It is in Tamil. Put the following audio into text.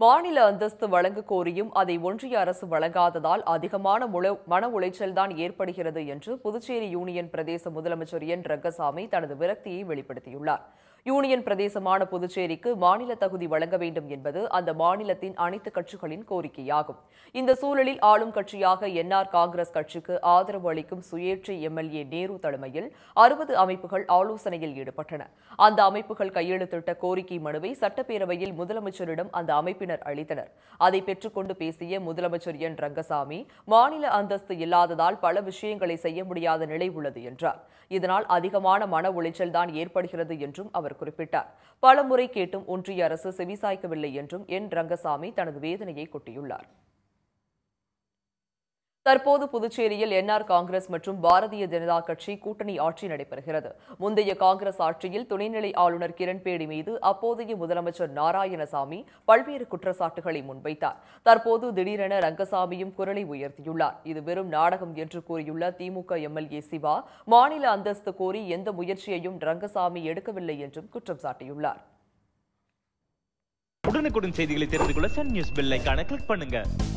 மாநில அந்தஸ்து வழங்க கோரியும் அதை ஒன்றிய அரசு வழங்காததால் அதிகமான முழ- மன உளைச்சல்தான் ஏற்படுகிறது என்று புதுச்சேரி யூனியன் பிரதேச முதலமைச்சர் என் ரங்கசாமி தனது விரக்தியை வெளிப்படுத்தியுள்ளார் யூனியன் பிரதேசமான புதுச்சேரிக்கு மாநில தகுதி வழங்க வேண்டும் என்பது அந்த மாநிலத்தின் அனைத்து கட்சிகளின் கோரிக்கையாகும் இந்த சூழலில் ஆளும் கட்சியாக என்ஆர் காங்கிரஸ் கட்சிக்கு ஆதரவு அளிக்கும் சுயேட்சை எம்எல்ஏ நேரு தலைமையில் அறுபது அமைப்புகள் ஆலோசனையில் ஈடுபட்டன அந்த அமைப்புகள் கையெழுத்திட்ட கோரிக்கை மனுவை சட்டப்பேரவையில் முதலமைச்சரிடம் அந்த அமைப்பினர் அளித்தனர் அதை பெற்றுக்கொண்டு பேசிய முதலமைச்சர் என் ரங்கசாமி மாநில அந்தஸ்து இல்லாததால் பல விஷயங்களை செய்ய முடியாத நிலை உள்ளது என்றார் இதனால் அதிகமான மன உளைச்சல் தான் ஏற்படுகிறது என்றும் அவர் குறிப்பிட்டார் பலமுறை கேட்டும் ஒன்றிய அரசு செவிசாய்க்கவில்லை என்றும் என் ரங்கசாமி தனது வேதனையை கொட்டியுள்ளார் தற்போது புதுச்சேரியில் என்ஆர் காங்கிரஸ் மற்றும் பாரதிய ஜனதா கட்சி கூட்டணி ஆட்சி நடைபெறுகிறது முந்தைய காங்கிரஸ் ஆட்சியில் துணைநிலை ஆளுநர் கிரண்பேடி மீது அப்போதைய முதலமைச்சர் நாராயணசாமி பல்வேறு குற்றச்சாட்டுகளை முன்வைத்தார் தற்போது திடீரென ரங்கசாமியும் குரலை உயர்த்தியுள்ளார் இது வெறும் நாடகம் என்று கூறியுள்ள திமுக எம்எல்ஏ சிவா மாநில அந்தஸ்து கோரி எந்த முயற்சியையும் ரங்கசாமி எடுக்கவில்லை என்றும் குற்றம் சாட்டியுள்ளார் உடனுக்குடன் செய்திகளை தெரிந்து கொள்ள சன் நியூஸ் பெல் ஐகானை கிளிக் பண்ணுங்க